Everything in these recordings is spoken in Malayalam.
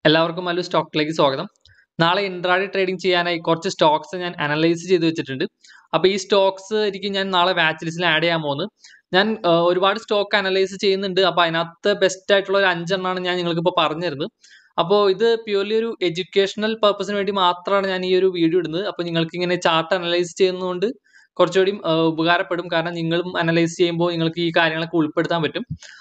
എല്ലാവർക്കും മല്ലു സ്റ്റോക്കിലേക്ക് സ്വാഗതം നാളെ ഇൻട്രാഡേ ട്രേഡിംഗ് ചെയ്യാനായി കുറച്ച് സ്റ്റോക്സ് ഞാൻ അനലൈസ് ചെയ്ത് വെച്ചിട്ടുണ്ട് അപ്പോൾ ഈ സ്റ്റോക്സ് ആയിരിക്കും ഞാൻ നാളെ വാച്ച് ലിസ്റ്റിൽ ആഡ് ചെയ്യാൻ പോകുന്നത് ഞാൻ ആ, ഒരുപാട് സ്റ്റോക്ക് അനലൈസ് ചെയ്യുന്നുണ്ട് അപ്പോൾ അതിനകത്ത് ബെസ്റ്റ് ആയിട്ടുള്ള ഒരു അഞ്ചെണ്ണമാണ് ഞാൻ നിങ്ങൾക്ക് ഇപ്പോൾ പറഞ്ഞു തരുന്നത് അപ്പോൾ ഇത് പ്യൂർലി ഒരു എഡ്യൂക്കേഷണൽ പർപ്പസിന് വേണ്ടി മാത്രമാണ് ഞാൻ ഈ ഒരു വീഡിയോ ഇടുന്നത് അപ്പോൾ നിങ്ങൾക്ക് ഇങ്ങനെ ചാർട്ട് അനലൈസ് ചെയ്യുന്നതുകൊണ്ട് കുറച്ചുകൂടി ആ, ഉപകാരപ്പെടും കാരണം നിങ്ങളും അനലൈസ് ചെയ്യുമ്പോൾ നിങ്ങൾക്ക് ഈ കാര്യങ്ങളൊക്കെ ഉൾപ്പെടുത്താൻ പറ്റും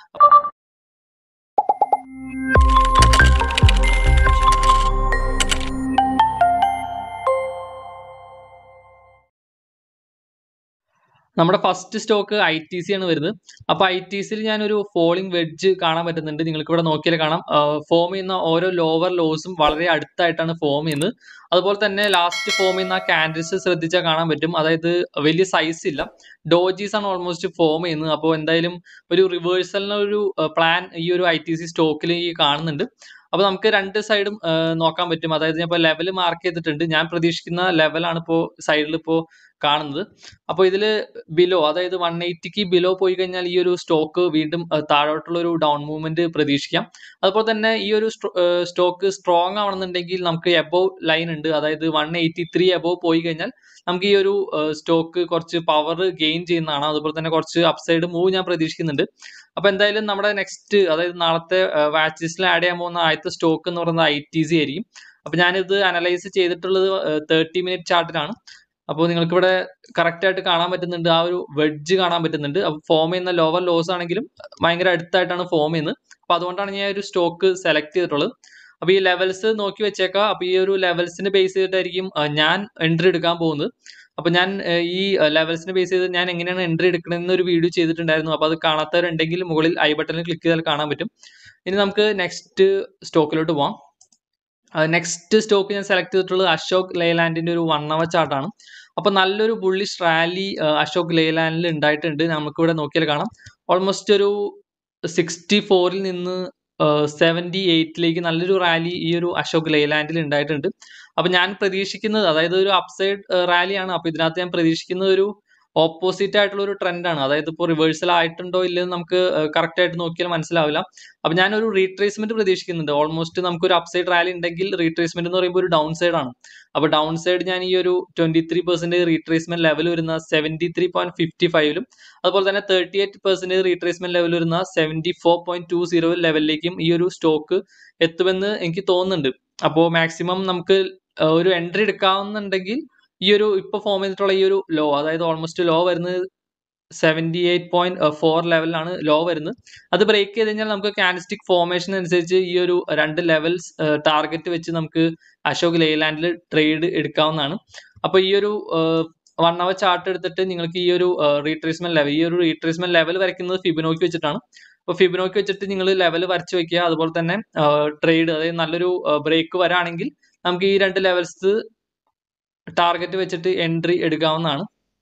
നമ്മുടെ first stock I T C ആണ് വരുന്നത് അപ്പോൾ ഐ ടി സിയിൽ ഞാനൊരു ഫോളിംഗ് വെഡ്ജ് കാണാൻ പറ്റുന്നുണ്ട് നിങ്ങൾക്ക് ഇവിടെ നോക്കിയാൽ കാണാം ഫോം ചെയ്യുന്ന ഓരോ ലോവർ ലോസും വളരെ അടുത്തായിട്ടാണ് ഫോം ചെയ്യുന്നത് അതുപോലെ തന്നെ ലാസ്റ്റ് ഫോം ചെയ്യുന്ന ക്യാൻഡിൽസ് ശ്രദ്ധിച്ചാൽ കാണാൻ പറ്റും അതായത് വലിയ സൈസ് ഇല്ല ഡോജീസ് ആണ് ഓൾമോസ്റ്റ് ഫോം ചെയ്യുന്നത് അപ്പോൾ എന്തായാലും ഒരു റിവേഴ്സലിന് ഒരു പ്ലാൻ ഈ ഒരു ഐ ടി സി സ്റ്റോക്കിൽ ഈ കാണുന്നുണ്ട് അപ്പോൾ നമുക്ക് രണ്ട് സൈഡും നോക്കാൻ പറ്റും അതായത് ഞാൻ ഇപ്പോൾ ലെവൽ മാർക്ക് ചെയ്തിട്ടുണ്ട് ഞാൻ പ്രതീക്ഷിക്കുന്ന ലെവലാണ് ഇപ്പോൾ സൈഡിൽ ഇപ്പോൾ കാണുന്നത് അപ്പോൾ ഇതിൽ ബിലോ അതായത് വൺ എയ്റ്റിക്ക് ബിലോ പോയി കഴിഞ്ഞാൽ ഈ ഒരു സ്റ്റോക്ക് വീണ്ടും അഹ് താഴോട്ടുള്ള ഒരു ഡൗൺ മൂവ്മെന്റ് പ്രതീക്ഷിക്കാം അതുപോലെ തന്നെ ഈ ഒരു സ്റ്റോക്ക് സ്ട്രോങ് ആവണമെന്നുണ്ടെങ്കിൽ നമുക്ക് എബോവ് ലൈൻ ഉണ്ട് അതായത് വൺ എയ്റ്റി ത്രീ എബോവ് പോയി കഴിഞ്ഞാൽ നമുക്ക് ഈ ഒരു സ്റ്റോക്ക് കുറച്ച് പവർ ഗെയിൻ ചെയ്യുന്നതാണ് അതുപോലെ തന്നെ കുറച്ച് അപ്സൈഡ് മൂവ് ഞാൻ പ്രതീക്ഷിക്കുന്നുണ്ട് അപ്പൊ എന്തായാലും നമ്മുടെ നെക്സ്റ്റ് അതായത് നാളത്തെ വാച്ച് ലിസ്റ്റിൽ ആഡ് ചെയ്യാൻ പോകുന്ന ആദ്യത്തെ സ്റ്റോക്ക് എന്ന് പറയുന്നത് ഐ ടി സി ആയിരിക്കും അപ്പൊ ഞാനിത് അനലൈസ് ചെയ്തിട്ടുള്ളത് തേർട്ടി മിനിറ്റ് ചാർട്ടിലാണ് അപ്പോൾ നിങ്ങൾക്ക് ഇവിടെ കറക്റ്റ് ആയിട്ട് കാണാൻ പറ്റുന്നുണ്ട് ആ ഒരു വെഡ്ജ് കാണാൻ പറ്റുന്നുണ്ട് അപ്പോൾ ഫോം ചെയ്യുന്ന ലോവർ ലോസ് ആണെങ്കിലും ഭയങ്കര അടുത്തായിട്ടാണ് ഫോം ചെയ്യുന്നത് അപ്പോൾ അതുകൊണ്ടാണ് ഞാൻ ഒരു സ്റ്റോക്ക് സെലക്ട് ചെയ്തിട്ടുള്ളത് അപ്പോൾ ഈ ലെവൽസ് നോക്കി വെച്ചേക്കാം അപ്പോൾ ഈ ഒരു ലെവൽസിന് ബേസ് ചെയ്തിട്ടായിരിക്കും അഹ് ഞാൻ എൻട്രി എടുക്കാൻ പോകുന്നത് അപ്പോൾ ഞാൻ അഹ് ഈ ലെവൽസിന് ബേസ് ചെയ്ത് ഞാൻ എങ്ങനെയാണ് എൻട്രി എടുക്കണമെന്ന് ഒരു വീഡിയോ ചെയ്തിട്ടുണ്ടായിരുന്നു അപ്പോൾ അത് കാണാത്തവരുണ്ടെങ്കിൽ മുകളിൽ ഐ ബട്ടണിൽ ക്ലിക്ക് ചെയ്താൽ കാണാൻ പറ്റും ഇനി നമുക്ക് നെക്സ്റ്റ് സ്റ്റോക്കിലോട്ട് പോവാം നെക്സ്റ്റ് സ്റ്റോക്ക് ഞാൻ സെലക്ട് ചെയ്തിട്ടുള്ളത് അശോക് ലേലാൻഡിന്റെ ഒരു വൺ അവർ ചാർട്ടാണ് അപ്പൊ നല്ലൊരു ബുള്ളിഷ് റാലി അശോക് ലേലാൻഡിൽ ഉണ്ടായിട്ടുണ്ട് നമുക്കിവിടെ നോക്കിയാൽ കാണാം ഓൾമോസ്റ്റ് ഒരു സിക്സ്റ്റി ഫോറിൽ നിന്ന് സെവൻറ്റി എയ്റ്റിലേക്ക് നല്ലൊരു റാലി ഈ ഒരു അശോക് ലേലാൻഡിൽ ഉണ്ടായിട്ടുണ്ട് അപ്പൊ ഞാൻ പ്രതീക്ഷിക്കുന്നത് അതായത് ഒരു അപ്സൈഡ് റാലിയാണ് അപ്പൊ ഇതിനകത്ത് ഞാൻ പ്രതീക്ഷിക്കുന്നത് ഒരു ഓപ്പോസിറ്റ് ആയിട്ടുള്ള ഒരു ട്രെൻഡാണ് അതായത് ഇപ്പോൾ റിവേഴ്സൽ ആയിട്ടുണ്ടോ ഇല്ലെന്ന് നമുക്ക് കറക്റ്റ് ആയിട്ട് നോക്കിയാൽ മനസ്സിലാവില്ല അപ്പൊ ഞാനൊരു റീട്രേസ്മെന്റ് പ്രതീക്ഷിക്കുന്നുണ്ട് ഓൾമോസ്റ്റ് നമുക്കൊരു അപ്സൈഡ് റാലി ഉണ്ടെങ്കിൽ റീട്രേസ്മെന്റ് എന്ന് പറയുമ്പോൾ ഒരു ഡൗൺ സൈഡ് ആണ് അപ്പൊ ഡൗൺ സൈഡ് ഞാൻ ഈ ഒരു twenty three percentage retracement level വരുന്ന സെവന്റി ത്രീ പോയിന്റ് ഫിഫ്റ്റി ഫൈവിലും അതുപോലെ തന്നെ thirty eight percentage retracement level വരുന്ന seventy four point two zero ലെവലിലേക്കും ഈ ഒരു സ്റ്റോക്ക് എത്തുമെന്ന് എനിക്ക് തോന്നുന്നുണ്ട് അപ്പോൾ മാക്സിമം നമുക്ക് ആ, ഒരു എൻട്രി എടുക്കാവുന്നുണ്ടെങ്കിൽ ഈ ഒരു ഇപ്പൊ ഫോം ചെയ്തിട്ടുള്ള ഈ ഒരു ലോ അതായത് ഓൾമോസ്റ്റ് ലോ വരുന്നത് സെവന്റി എയ്റ്റ് പോയിന്റ് ഫോർ ലെവലിലാണ് ലോ വരുന്നത് അത് ബ്രേക്ക് ചെയ്ത് കഴിഞ്ഞാൽ നമുക്ക് കാൻഡിസ്റ്റിക് ഫോർമേഷൻ അനുസരിച്ച് ഈ ഒരു രണ്ട് ലെവൽസ് ടാർഗറ്റ് വെച്ച് നമുക്ക് അശോക് ലേലാൻഡിൽ ട്രേഡ് എടുക്കാവുന്നതാണ് അപ്പൊ ഈ ഒരു വൺ അവർ ചാർട്ട് എടുത്തിട്ട് നിങ്ങൾക്ക് ഈ ഒരു റീട്രേസ്മെന്റ് ലെവൽ ഈ ഒരു റീട്രേസ്മെന്റ് ലെവൽ വരയ്ക്കുന്നത് ഫിബിനോക്കി വെച്ചിട്ടാണ് അപ്പോൾ ഫിബിനോക്കി വെച്ചിട്ട് നിങ്ങൾ ലെവൽ വരച്ച് വെക്കുക അതുപോലെ തന്നെ ട്രേഡ് അതായത് നല്ലൊരു ബ്രേക്ക് വരാണെങ്കിൽ നമുക്ക് ഈ രണ്ട് ലെവൽസ് ടാർഗറ്റ് വെച്ചിട്ട് എൻട്രി എടുക്കാവുന്നതാണ്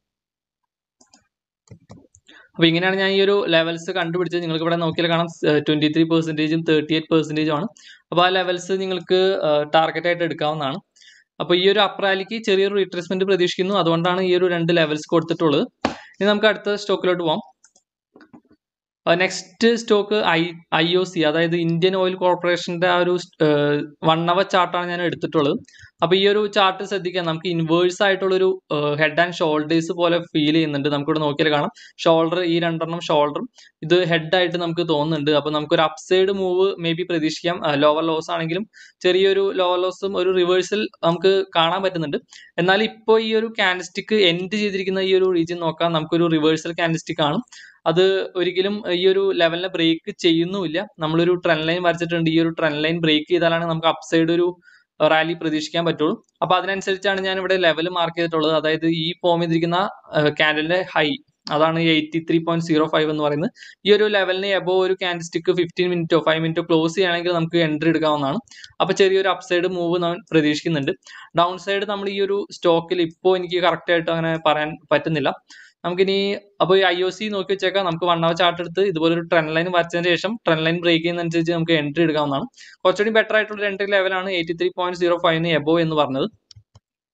അപ്പൊ ഇങ്ങനെയാണ് ഞാൻ ഈ ഒരു ലെവൽസ് കണ്ടുപിടിച്ചത് നിങ്ങൾക്ക് ഇവിടെ നോക്കിയാൽ കാണാം ട്വന്റി ത്രീ പെർസെന്റേജും തേർട്ടി എയ്റ്റ് പെർസെന്റേജും ആണ് അപ്പോൾ ആ ലെവൽസ് നിങ്ങൾക്ക് ടാർഗറ്റ് ആയിട്ട് എടുക്കാവുന്നതാണ് അപ്പോൾ ഈ ഒരു അപ്രാലിക്ക് ചെറിയൊരു റീട്രേസ്മെന്റ് പ്രതീക്ഷിക്കുന്നു അതുകൊണ്ടാണ് ഈ ഒരു രണ്ട് ലെവൽസ് കൊടുത്തിട്ടുള്ളത് ഇനി നമുക്ക് അടുത്ത സ്റ്റോക്കിലോട്ട് പോവാം next stock I I O C അതായത് ഇന്ത്യൻ ഓയിൽ കോർപ്പറേഷന്റെ ആ ഒരു വൺ അവർ ചാർട്ടാണ് ഞാൻ എടുത്തിട്ടുള്ളത് അപ്പൊ ഈ ഒരു ചാർട്ട് ശ്രദ്ധിക്കാം നമുക്ക് ഇൻവേഴ്സ് ആയിട്ടുള്ള ഒരു ഹെഡ് ആൻഡ് ഷോൾഡേഴ്സ് പോലെ ഫീൽ ചെയ്യുന്നുണ്ട് നമുക്കിവിടെ നോക്കിയാൽ കാണാം ഷോൾഡർ ഈ രണ്ടെണ്ണം ഷോൾഡറും ഇത് ഹെഡ് ആയിട്ട് നമുക്ക് തോന്നുന്നുണ്ട് അപ്പൊ നമുക്കൊരു അപ്സൈഡ് മൂവ് മേ ബി പ്രതീക്ഷിക്കാം ലോവർ ലോസ് ആണെങ്കിലും ചെറിയൊരു ലോവർ ലോസും ഒരു റിവേഴ്സൽ നമുക്ക് കാണാൻ പറ്റുന്നുണ്ട് എന്നാൽ ഇപ്പോൾ ഈ ഒരു കാൻഡിസ്റ്റിക് എൻഡ് ചെയ്തിരിക്കുന്ന ഈ ഒരു റീജിയൻ നോക്കാം നമുക്കൊരു റിവേഴ്സൽ കാൻഡിസ്റ്റിക് ആണ് അത് ഒരിക്കലും ഈ ഒരു ലെവലിനെ ബ്രേക്ക് ചെയ്യുന്നുമില്ല നമ്മളൊരു ട്രെൻഡ് ലൈൻ വരച്ചിട്ടുണ്ട് ഈ ഒരു ട്രെൻഡ് ലൈൻ ബ്രേക്ക് ചെയ്താലാണ് നമുക്ക് അപ്സൈഡ് ഒരു റാലി പ്രതീക്ഷിക്കാൻ പറ്റുള്ളൂ അപ്പൊ അതിനനുസരിച്ചാണ് ഞാൻ ഇവിടെ ലെവൽ മാർക്ക് ചെയ്തിട്ടുള്ളത് അതായത് ഈ ഫോം ചെയ്തിരിക്കുന്ന ക്യാൻഡലിന്റെ ഹൈ അതാണ് eighty three point zero five എന്ന് പറയുന്നത് ഈ ഒരു ലെവലിന് എബോ ഒരു ക്യാൻഡിസ്റ്റിക് ഫിഫ്റ്റീൻ മിനിറ്റോ ഫൈവ് മിനിറ്റോ ക്ലോസ് ചെയ്യുകയാണെങ്കിൽ നമുക്ക് എൻട്രി എടുക്കാവുന്നതാണ് അപ്പൊ ചെറിയൊരു അപ്സൈഡ് മൂവ് നമ്മൾ പ്രതീക്ഷിക്കുന്നുണ്ട് ഡൗൺ സൈഡ് നമ്മൾ ഈ ഒരു സ്റ്റോക്കിൽ ഇപ്പോൾ എനിക്ക് കറക്റ്റ് ആയിട്ട് അങ്ങനെ പറയാൻ പറ്റുന്നില്ല നമുക്കിനി അപ്പോൾ ഈ ഐ ഒ സി നോക്കി വെച്ചേക്കാം നമുക്ക് വൺ അവർ ചാർട്ട് എടുത്ത് ഇതുപോലെ ഒരു ട്രെൻഡ് ലൈൻ വരച്ചതിന് ശേഷം ട്രെൻഡ് ലൈൻ ബ്രേക്ക് ചെയ്യുന്നതനുസരിച്ച് നമുക്ക് എൻട്രി എടുക്കാവുന്നതാണ് കുറച്ചുകൂടി ബെറ്റർ ആയിട്ടുള്ള രണ്ട് ലെവലാണ് എയ്റ്റി ത്രീ പോയിന്റ് സീറോ ഫൈവിന് എബോ എന്ന് പറഞ്ഞത്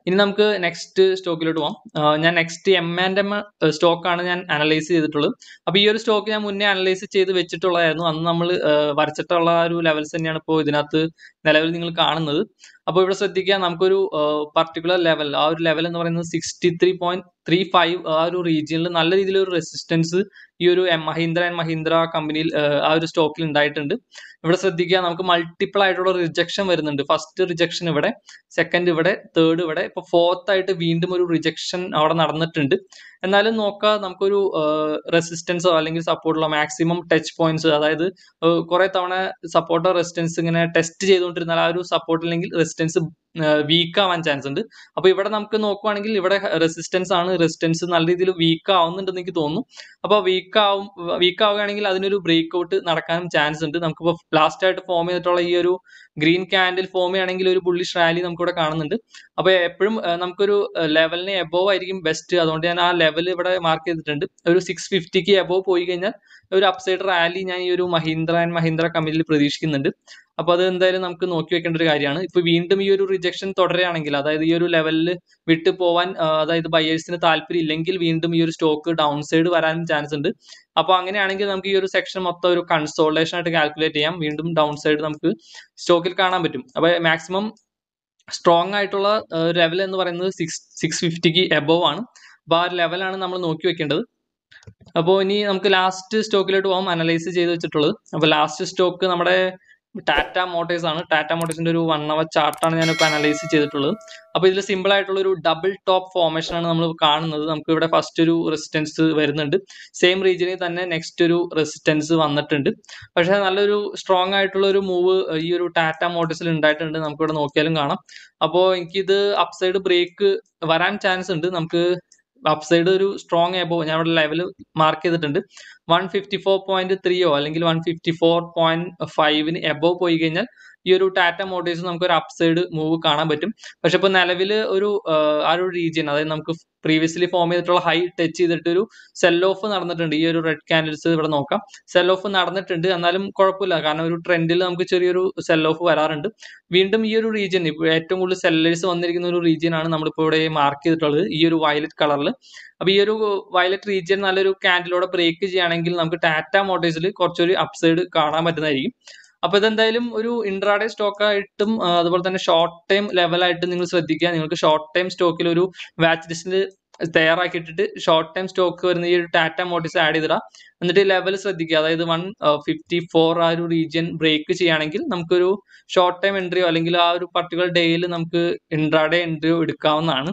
ഇനി നമുക്ക് നെക്സ്റ്റ് സ്റ്റോക്കിലോട്ട് പോകാം ആ, ഞാൻ നെക്സ്റ്റ് എം ആൻഡ് എം സ്റ്റോക്കാണ് ഞാൻ അനലൈസ് ചെയ്തിട്ടുള്ളത് അപ്പോൾ ഈ ഒരു സ്റ്റോക്ക് ഞാൻ മുന്നേ അനലൈസ് ചെയ്ത് വെച്ചിട്ടുള്ളതായിരുന്നു അന്ന് നമ്മൾ വരച്ചിട്ടുള്ള ആ ഒരു ലെവൽസ് തന്നെയാണ് ഇപ്പോൾ ഇതിനകത്ത് നിലവിൽ നിങ്ങൾ കാണുന്നത് അപ്പോൾ ഇവിടെ ശ്രദ്ധിക്കുക നമുക്കൊരു പർട്ടിക്കുലർ ലെവൽ ആ ഒരു ലെവൽ എന്ന് പറയുന്നത് sixty three point three five ആ ഒരു റീജിയനിൽ നല്ല രീതിയിലൊരു റെസിസ്റ്റൻസ് ഈ ഒരു എം മഹീന്ദ്ര ആൻഡ് മഹീന്ദ്ര കമ്പനിയിൽ ആ ഒരു സ്റ്റോക്കിൽ ഉണ്ടായിട്ടുണ്ട് ഇവിടെ ശ്രദ്ധിക്കുക നമുക്ക് മൾട്ടിപ്പിൾ ആയിട്ടുള്ള റിജക്ഷൻ വരുന്നുണ്ട് ഫസ്റ്റ് റിജക്ഷൻ ഇവിടെ സെക്കൻഡ് ഇവിടെ തേർഡ് ഇവിടെ ഇപ്പൊ ഫോർത്ത് ആയിട്ട് വീണ്ടും ഒരു റിജക്ഷൻ അവിടെ നടന്നിട്ടുണ്ട് എന്നാലും നോക്കുക നമുക്കൊരു റെസിസ്റ്റൻസോ അല്ലെങ്കിൽ സപ്പോർട്ടുള്ള മാക്സിമം ടച്ച് പോയിന്റ്സ് അതായത് കുറെ തവണ സപ്പോർട്ടോ റെസിസ്റ്റൻസ് ഇങ്ങനെ ടെസ്റ്റ് ചെയ്തുകൊണ്ടിരുന്നാൽ ആ ഒരു സപ്പോർട്ട് അല്ലെങ്കിൽ റെസിസ്റ്റൻസ് വീക്ക് ആവാൻ ചാൻസ് ഉണ്ട് അപ്പൊ ഇവിടെ നമുക്ക് നോക്കുവാണെങ്കിൽ ഇവിടെ റെസിസ്റ്റൻസ് ആണ് റെസിസ്റ്റൻസ് നല്ല രീതിയിൽ വീക്ക് ആവുന്നുണ്ടെന്ന് എനിക്ക് തോന്നുന്നു അപ്പോൾ വീക്ക് ആവും വീക്ക് ആവുകയാണെങ്കിൽ അതിനൊരു ബ്രേക്ക് ഔട്ട് നടക്കാനും ചാൻസ് ഉണ്ട് നമുക്കിപ്പോൾ ലാസ്റ്റ് ആയിട്ട് ഫോം ചെയ്തിട്ടുള്ള ഈ ഒരു ഗ്രീൻ ക്യാൻഡിൽ ഫോം ചെയ്യുകയാണെങ്കിൽ ഒരു ബുള്ളിഷ് റാലി നമുക്കിവിടെ കാണുന്നുണ്ട് അപ്പോൾ എപ്പോഴും നമുക്കൊരു ലെവലിന് എബോവ് ആയിരിക്കും ബെസ്റ്റ് അതുകൊണ്ട് ഞാൻ ആ ലെവൽ ഇവിടെ മാർക്ക് ചെയ്തിട്ടുണ്ട് ഒരു സിക്സ് ഫിഫ്റ്റിക്ക് എബോവ് പോയി കഴിഞ്ഞാൽ ഒരു അപ്സൈഡ് റാലി ഞാൻ ഈ ഒരു മഹീന്ദ്ര ആൻഡ് മഹീന്ദ്ര കമ്പനിയിൽ പ്രതീക്ഷിക്കുന്നുണ്ട് അപ്പോൾ അത് എന്തായാലും നമുക്ക് നോക്കി വെക്കേണ്ട ഒരു കാര്യമാണ് ഇപ്പൊ വീണ്ടും ഈ ഒരു റിജക്ഷൻ തുടരുകയാണെങ്കിൽ അതായത് ഈ ഒരു ലെവലിൽ വിട്ടു പോവാൻ ആ, അതായത് ബയേഴ്സിന് താല്പര്യം ഇല്ലെങ്കിൽ വീണ്ടും ഈ ഒരു സ്റ്റോക്ക് ഡൗൺ സൈഡ് വരാനും ചാൻസ് ഉണ്ട് അപ്പോൾ അങ്ങനെയാണെങ്കിൽ നമുക്ക് ഈ ഒരു സെക്ഷൻ മൊത്തം ഒരു കൺസോൾട്ടേഷൻ ആയിട്ട് കാൽക്കുലേറ്റ് ചെയ്യാം വീണ്ടും ഡൗൺ സൈഡ് നമുക്ക് സ്റ്റോക്കിൽ കാണാൻ പറ്റും അപ്പോൾ മാക്സിമം സ്ട്രോങ് ആയിട്ടുള്ള ലെവൽ എന്ന് പറയുന്നത് സിക്സ് സിക്സ് ഫിഫ്റ്റിക്ക് എബോവ് ആണ് അപ്പോൾ ആ ലെവലാണ് നമ്മൾ നോക്കി വെക്കേണ്ടത് അപ്പോൾ ഇനി നമുക്ക് ലാസ്റ്റ് സ്റ്റോക്കിലോട്ട് പോകാം അനലൈസ് ചെയ്ത് വെച്ചിട്ടുള്ളത് അപ്പോൾ ലാസ്റ്റ് സ്റ്റോക്ക് നമ്മുടെ ടാറ്റ മോട്ടേഴ്സ് ആണ് ടാറ്റ മോട്ടേഴ്സിന്റെ ഒരു വൺ അവർ ചാർട്ടാണ് ഞാനിപ്പോൾ അനലൈസ് ചെയ്തിട്ടുള്ളത് അപ്പോൾ ഇതിൽ സിമ്പിൾ ആയിട്ടുള്ള ഒരു ഡബിൾ ടോപ്പ് ഫോർമേഷൻ ആണ് നമ്മൾ കാണുന്നത് നമുക്ക് ഇവിടെ ഫസ്റ്റ് ഒരു റെസിസ്റ്റൻസ് വരുന്നുണ്ട് സെയിം റീജിയനിൽ തന്നെ നെക്സ്റ്റ് ഒരു റെസിസ്റ്റൻസ് വന്നിട്ടുണ്ട് പക്ഷേ നല്ലൊരു സ്ട്രോങ് ആയിട്ടുള്ള ഒരു മൂവ് ഈ ഒരു ടാറ്റ മോട്ടോഴ്സിൽ ഉണ്ടായിട്ടുണ്ട് നമുക്ക് ഇവിടെ നോക്കിയാലും കാണാം അപ്പോൾ എനിക്കിത് അപ്സൈഡ് ബ്രേക്ക് വരാൻ ചാൻസ് ഉണ്ട് നമുക്ക് അപ്സൈഡ് ഒരു സ്ട്രോങ് എബോ ഞാൻ ഇവിടെ ലെവൽ മാർക്ക് ചെയ്തിട്ടുണ്ട് വൺ ഫിഫ്റ്റി ഫോർ പോയിന്റ് ത്രീയോ അല്ലെങ്കിൽ വൺ ഫിഫ്റ്റി ഫോർ പോയിന്റ് ഫൈവിന് എബോ പോയി കഴിഞ്ഞാൽ ഈ ഒരു ടാറ്റ മോട്ടേഴ്സ് നമുക്ക് ഒരു അപ്സൈഡ് മൂവ് കാണാൻ പറ്റും പക്ഷെ ഇപ്പോൾ നിലവിൽ ഒരു ആ, ആ ഒരു റീജിയൻ അതായത് നമുക്ക് പ്രീവിയസ്ലി ഫോം ചെയ്തിട്ടുള്ള ഹൈ ടച്ച് ചെയ്തിട്ട് ഒരു സെൽ ഓഫ് നടന്നിട്ടുണ്ട് ഈ ഒരു റെഡ് ക്യാൻഡിൽസ് ഇവിടെ നോക്കാം സെൽ ഓഫ് നടന്നിട്ടുണ്ട് എന്നാലും കുഴപ്പമില്ല കാരണം ഒരു ട്രെൻഡിൽ നമുക്ക് ചെറിയൊരു സെൽ ഓഫ് വരാറുണ്ട് വീണ്ടും ഈ ഒരു റീജിയൻ ഇപ്പോൾ ഏറ്റവും കൂടുതൽ സെല്ലേഴ്സ് വന്നിരിക്കുന്ന ഒരു റീജിയൻ ആണ് നമ്മളിപ്പോൾ ഇവിടെ മാർക്ക് ചെയ്തിട്ടുള്ളത് ഈ ഒരു വയലറ്റ് കളറിൽ അപ്പൊ ഈ ഒരു വയലറ്റ് റീജിയൻ നല്ലൊരു ക്യാൻഡിലൂടെ ബ്രേക്ക് ചെയ്യുകയാണെങ്കിൽ നമുക്ക് ടാറ്റ മോട്ടേഴ്സിൽ കുറച്ചൊരു അപ്സൈഡ് കാണാൻ പറ്റുന്നതായിരിക്കും അപ്പൊ ഇതെന്തായാലും ഒരു ഇൻട്രാഡേ സ്റ്റോക്ക് ആയിട്ടും ആ, അതുപോലെ തന്നെ ഷോർട്ട് ടൈം ലെവലായിട്ട് നിങ്ങൾ ശ്രദ്ധിക്കുക നിങ്ങൾക്ക് ഷോർട്ട് ടൈം സ്റ്റോക്കിൽ ഒരു വാച്ച് ലിസ്റ്റിൽ തയ്യാറാക്കിയിട്ടിട്ട് ഷോർട്ട് ടൈം സ്റ്റോക്ക് വരുന്ന ഈ ഒരു ടാറ്റ മോട്ടീസ് ആഡ് ചെയ്തിടാം എന്നിട്ട് ലെവൽ ശ്രദ്ധിക്കുക അതായത് വൺ ഫിഫ്റ്റി ഫോർ ആ ഒരു റീജിയൻ ബ്രേക്ക് ചെയ്യുകയാണെങ്കിൽ നമുക്കൊരു ഷോർട്ട് ടൈം എൻട്രിയോ അല്ലെങ്കിൽ ആ ഒരു പർട്ടിക്കുലർ ഡേയിൽ നമുക്ക് ഇൻട്രാഡേ എൻട്രിയോ എടുക്കാവുന്നതാണ്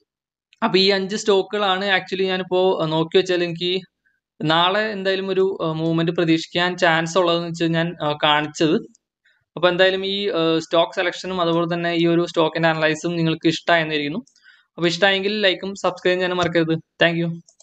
അപ്പൊ ഈ അഞ്ച് സ്റ്റോക്കുകളാണ് ആക്ച്വലി ഞാനിപ്പോ അഹ് നോക്കി വെച്ചാൽ എനിക്ക് നാളെ എന്തായാലും ഒരു മൂവ്മെന്റ് പ്രതീക്ഷിക്കാൻ ചാൻസ് ഉള്ളതെന്ന് വെച്ചാൽ ഞാൻ അഹ് കാണിച്ചത് അപ്പൊ എന്തായാലും ഈ സ്റ്റോക്ക് സെലക്ഷനും അതുപോലെ തന്നെ ഈ ഒരു സ്റ്റോക്കിന്റെ അനലൈസും നിങ്ങൾക്ക് ഇഷ്ടമായെന്നിരിക്കുന്നു അപ്പൊ ഇഷ്ടമായെങ്കിൽ ലൈക്കും സബ്സ്ക്രൈബ് ചെയ്യാനും മറക്കരുത് താങ്ക് യു